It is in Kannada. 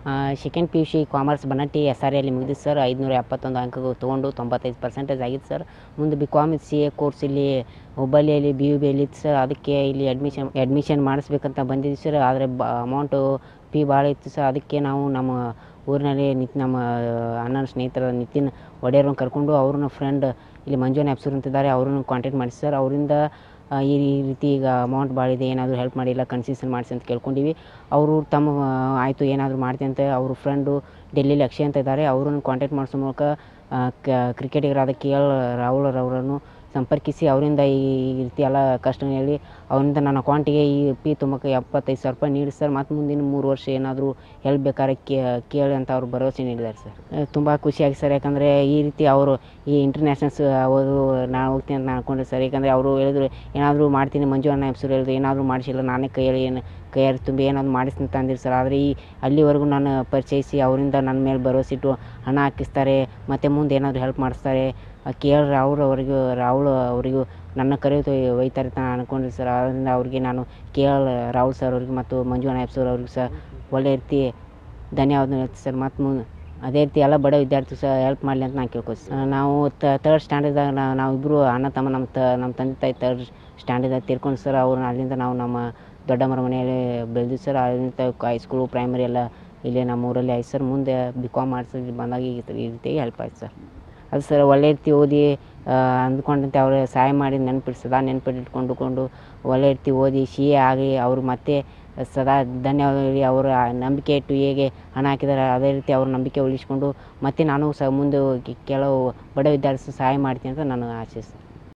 second P U C commerce Bannatti S R ಎಲ್ಲಿ ಮುಗಿದಿದ್ದು ಸರ್ ಐದುನೂರ ಎಪ್ಪತ್ತೊಂದು ಅಂಕಗಳು ತೊಗೊಂಡು ತೊಂಬತ್ತೈದು ಪರ್ಸೆಂಟೇಜ್ ಆಗಿತ್ತು ಸರ್ ಮುಂದೆ B com C A course ಇಲ್ಲಿ ಹುಬ್ಬಳ್ಳಿಯಲ್ಲಿ ಬಿ ಯು ಬಿಯಲ್ಲಿ ಇತ್ತು ಸರ್ ಅದಕ್ಕೆ ಇಲ್ಲಿ ಅಡ್ಮಿಷನ್ ಅಡ್ಮಿಷನ್ ಮಾಡಿಸ್ಬೇಕಂತ ಬಂದಿದ್ವಿ ಸರ್ ಆದರೆ ಬ ಅಮೌಂಟು ಫೀ ಭಾಳ ಇತ್ತು ಸರ್ ಅದಕ್ಕೆ ನಾವು ನಮ್ಮ ಊರಿನಲ್ಲಿ ನಿತ್ ನಮ್ಮ ಅಣ್ಣನ ಸ್ನೇಹಿತರ ನಿತಿನ್ ಒಡೆಯರ್ನ ಕರ್ಕೊಂಡು ಅವ್ರನ್ನ ಫ್ರೆಂಡ್ ಇಲ್ಲಿ ಮಂಜು ನ್ಯಾಪ್ಸೂರ್ ಅಂತಿದ್ದಾರೆ ಅವ್ರನ್ನು ಕಾಂಟ್ಯಾಕ್ಟ್ ಮಾಡಿ ಸರ್ ಅವರಿಂದ ಈ ಈ ರೀತಿ ಈಗ ಅಮೌಂಟ್ ಭಾಳ ಇದೆ ಏನಾದರೂ ಹೆಲ್ಪ್ ಮಾಡಿ ಇಲ್ಲ ಕನ್ಸೆಷನ್ ಮಾಡಿಸಿ ಅಂತ ಕೇಳ್ಕೊಂಡೀವಿ ಅವರು ತಮ್ಮ ಆಯಿತು ಏನಾದರೂ ಮಾಡ್ತೀನಿ ಅಂತ ಅವ್ರ ಫ್ರೆಂಡು ಡೆಲ್ಲಿಲಿ ಅಕ್ಷಯ್ ಅಂತ ಇದ್ದಾರೆ ಅವ್ರನ್ನು ಕಾಂಟ್ಯಾಕ್ಟ್ ಮಾಡಿಸೋ ಮೂಲಕ ಕ್ರಿಕೆಟಿಗರಾದ ಕೆ ಎಲ್ ರಾಹುಲ್ ಅವರನ್ನು ಸಂಪರ್ಕಿಸಿ ಅವರಿಂದ ಈ ಈ ರೀತಿ ಎಲ್ಲ ಕಷ್ಟ ಹೇಳಿ ಅವರಿಂದ ನನ್ನ ಅಕೌಂಟಿಗೆ ಈ ಫೀ ತುಂಬಕ್ಕೆ ಎಪ್ಪತ್ತೈದು ಸಾವಿರ ರೂಪಾಯಿ ನೀಡಿ ಸರ್ ಮತ್ತು ಮುಂದಿನ ಮೂರು ವರ್ಷ ಏನಾದರೂ ಹೆಲ್ಪ್ ಬೇಕಾದ್ರೆ ಕೇಳಿ ಅಂತ ಅವ್ರು ಭರವಸೆ ನೀಡಿದ್ದಾರೆ ಸರ್ ತುಂಬ ಖುಷಿಯಾಗಿ ಸರ್ ಯಾಕಂದರೆ ಈ ರೀತಿ ಅವರು ಈ ಇಂಟರ್ನ್ಯಾಷನಲ್ಸ್ ಅವರು ನಾನು ಹೋಗ್ತೀನಿ ಅಂತ ನಾನು ಅನ್ಕೊಂಡೆ ಸರ್ ಯಾಕಂದರೆ ಅವರು ಹೇಳಿದ್ರು ಏನಾದರೂ ಮಾಡ್ತೀನಿ ಮಂಜು ಅಣ್ಣ ಹೆಸರು ಹೇಳಿದ್ರು ಏನಾದರೂ ಮಾಡಿಸಿಲ್ಲ ನಾನೇ ಕೈಯಲ್ಲಿ ಏನು ಕೈಯಾರೆ ತುಂಬಿ ಏನಾದರೂ ಮಾಡಿಸ್ತೀನಿ ಅಂತ ಅಂದಿರು ಸರ್ ಆದರೆ ಈ ಅಲ್ಲಿವರೆಗೂ ನಾನು ಪರಿಚಯಿಸಿ ಅವರಿಂದ ನನ್ನ ಮೇಲೆ ಭರವಸೆ ಇಟ್ಟು ಹಣ ಹಾಕಿಸ್ತಾರೆ ಮತ್ತು ಮುಂದೆ ಏನಾದರೂ ಹೆಲ್ಪ್ ಮಾಡಿಸ್ತಾರೆ ಕೆ ಎಲ್ ರಾಹುಲ್ ಅವರಿಗೂ ರಾಹುಲ್ ಅವರಿಗೂ ನನ್ನ ಕರೆದು ಒಯ್ತಾರೆ ಅಂತ ನಾನು ಅನ್ಕೊಂಡೆ ಸರ್ ಆದ್ದರಿಂದ ಅವರಿಗೆ ನಾನು ಕೆ ಎಲ್ ರಾಹುಲ್ ಸರ್ ಅವ್ರಿಗೆ ಮತ್ತು ಮಂಜು ನಾಯಕ್ ಸರ್ ಅವ್ರಿಗೆ ಸಹ ಒಳ್ಳೆ ರೀತಿ ಧನ್ಯವಾದ ಹೇಳ್ತೀನಿ ಸರ್ ಮತ್ತು ಮುಂದೆ ಅದೇ ರೀತಿ ಎಲ್ಲ ಬಡ ವಿದ್ಯಾರ್ಥಿ ಸಹ ಹೆಲ್ಪ್ ಮಾಡಲಿ ಅಂತ ನಾನು ಕೇಳ್ಕೊತೀನಿ ನಾವು ತರ್ಡ್ ಸ್ಟ್ಯಾಂಡರ್ಡ್ದಾಗ ನಾವು ಇಬ್ಬರು ಅಣ್ಣ ತಮ್ಮ ನಮ್ಮ ತ ನಮ್ಮ ತಂದೆ ತಾಯಿ ತರ್ಡ್ ಸ್ಟ್ಯಾಂಡರ್ಡ್ದಾಗ ತೀರ್ಕೊಂಡು ಸರ್ ಅವ್ರನ್ನ ಅಲ್ಲಿಂದ ನಾವು ನಮ್ಮ ದೊಡ್ಡಮ್ಮರ ಮನೆಯಲ್ಲಿ ಬೆಳೆದ್ವಿ ಸರ್ ಅಲ್ಲಿಂದ ಹೈಸ್ಕೂಲು ಪ್ರೈಮರಿ ಎಲ್ಲ ಇಲ್ಲೇ ನಮ್ಮ ಊರಲ್ಲಿ ಆಯ್ತು ಸರ್ ಮುಂದೆ ಬಿ ಕಾಮ್ ಮಾಡಿಸಿ ಇಲ್ಲಿ ಬಂದಾಗ ಈ ಈ ರೀತಿ ಹೆಲ್ಪ್ ಆಯ್ತು ಸರ್ ಅದು ಸರ್ ಒಳ್ಳೆ ರೀತಿ ಓದಿ ಅಂದ್ಕೊಂಡಂತೆ ಅವ್ರು ಸಹಾಯ ಮಾಡಿ ನೆನ್ಪಿಟ್ಟು ಸದಾ ನೆನ್ಪಿಟ್ಕೊಂಡುಕೊಂಡು ಒಳ್ಳೆ ರೀತಿ ಓದಿ ಸಿ ಎ ಆಗಿ ಅವರು ಮತ್ತೆ ಸದಾ ಧನ್ಯವಾದ ಹೇಳಿ ಅವರ ನಂಬಿಕೆ ಇಟ್ಟು ಹೇಗೆ ಹಣ ಹಾಕಿದ್ದಾರೆ ಅದೇ ರೀತಿ ಅವ್ರ ನಂಬಿಕೆ ಉಳಿಸ್ಕೊಂಡು ಮತ್ತೆ ನಾನು ಸಹ ಮುಂದೆ ಹೋಗಿ ಕೆಲವು ಬಡ ವಿದ್ಯಾರ್ಥಿ ಸಹಾಯ ಮಾಡ್ತೀನಿ ಅಂತ ನಾನು ಆಶಿಸ್ತೀನಿ